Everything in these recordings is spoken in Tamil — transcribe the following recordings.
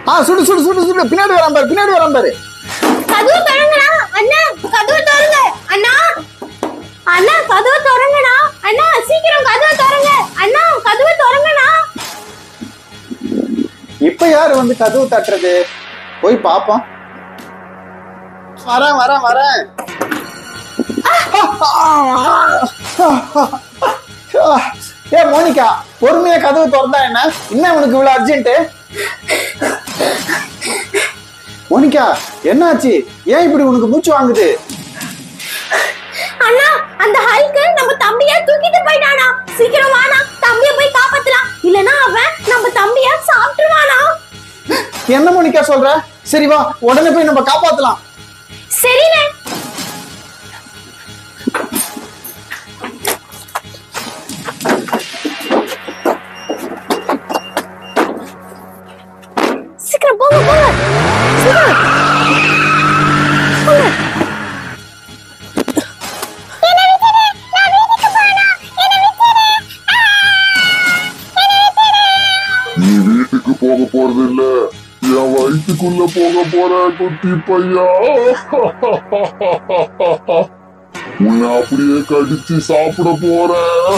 ஆ சுடு சுடு சுடு சுடு பின்னாடி வரான் பாரு பின்னாடி வரான் பாரு கதவு திறங்கடா அண்ணா கதவு திறங்க அண்ணா அண்ணா கதவு திறங்கடா அண்ணா சீக்கிரம் கதவு திறங்க அண்ணா கதவு திறங்கடா இப்ப யாரு வந்து கதவு தட்டுறது போய் பாப்போம் வரேன் வரேன் வரேன் ஏ மோனிகா பொறுமையா கதவு திறந்தா என்ன என்ன உனக்கு இவ்வளவு அர்ஜென்ட் மோனிகா என்னாச்சு ஏன் இப்படி உனக்கு மூச்சு வாங்குது அண்ணா அந்த ஹல்க் நம்ம தம்பிய தூக்கிட்டு போயிட்டானா சீக்கிரம் வானா தம்பிய போய் காப்பாத்தலாம் இல்லனா அவன் நம்ம தம்பிய சாப்பிட்டுருவானா என்ன மோனிகா சொல்ற சரி வா உடனே போய் நம்ம காப்பாத்தலாம் சரிண்ணே சீக்கிரம் போங்க போங்க சீக்கிரம் போங்க நீ வீட்டுக்கு போக போறது இல்ல என் வயிற்றுக்குள்ள போக போற குட்டி பையா உன்னை அப்படியே கடிச்சு சாப்பிட போறேன்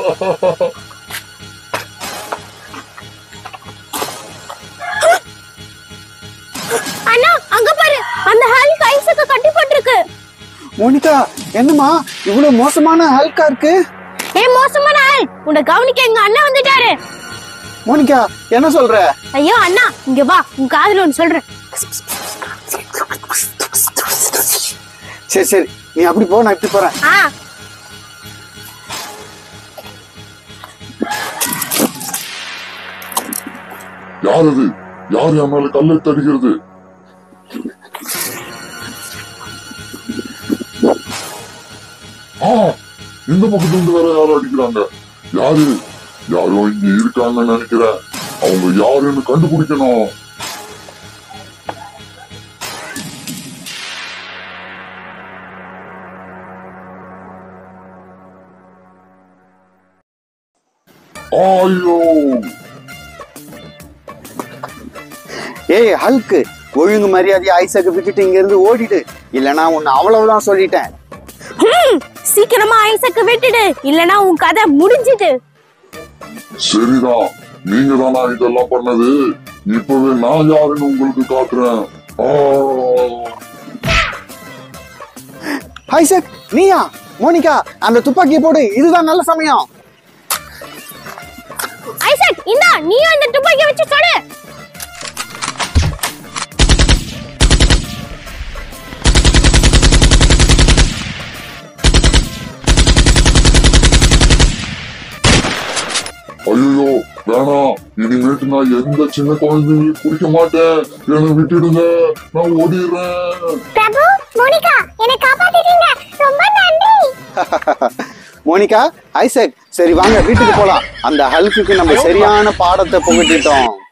அண்ணா அங்க பாரு அந்த ஹல்க் ஐஸுக்கு கட்டி போட்டிருக்கு மோனிகா என்னம்மா இவ்வளவு மோசமான ஹல்கா இருக்கு ஏ மோசமான ஆள் உன்னை கவனிக்க எங்க அண்ணன் வந்துட்டாரு மோனிகா என்ன சொல்ற ஐயோ அண்ணா இங்க வா உன் காதுல ஒன்னு சொல்றேன் சரி சரி நீ அப்படி போ நான் இப்படி போறேன் ஆ யார் அது யார் என் மேல கல்லை தடுக்கிறது ஆ இந்த பக்கத்துல இருந்து வேற யாரும் அடிக்கிறாங்க யாரு யாரோ இங்க இருக்காங்கன்னு நினைக்கிறேன் அவங்க யாருன்னு கண்டுபிடிக்கணும் ஐயோ ஏய் ஹல்க் ஒழுங்கு மரியாதையா ஐசக்கு விட்டுட்டு இங்க இருந்து ஓடிடு இல்லனா உன்னை அவ்வளவுதான் சொல்லிட்டேன் ஹம், சீக்கிரமா ஐசக்கு விட்டுடு இல்லனா உன் கதை முடிஞ்சுது சரிதான் நீங்க தானா இதெல்லாம் பண்ணது இப்பவே நான் யாருன்னு உங்களுக்கு காட்டுறேன் ஆ. ஐசக் நீயா மோனிகா அந்த துப்பாக்கியை போடு இதுதான் நல்ல சமயம் ஐசக் இந்தா நீயும் இந்த துப்பாக்கியை வச்சு தொடு ஐயோ வேணாம் இனிமேட்டு நான் எந்த சின்ன குழந்தையும் குடிக்க மாட்டேன் என்னை விட்டுடுங்க நான் ஓடிடுறேன் பிரபு மோனிகா என்னை காப்பாத்திட்டீங்க ரொம்ப நன்றி மோனிகா ஐசக் சரி வாங்க வீட்டுக்கு போலாம் அந்த ஹல்குக்கு நம்ம சரியான பாடத்தை புகட்டிட்டோம்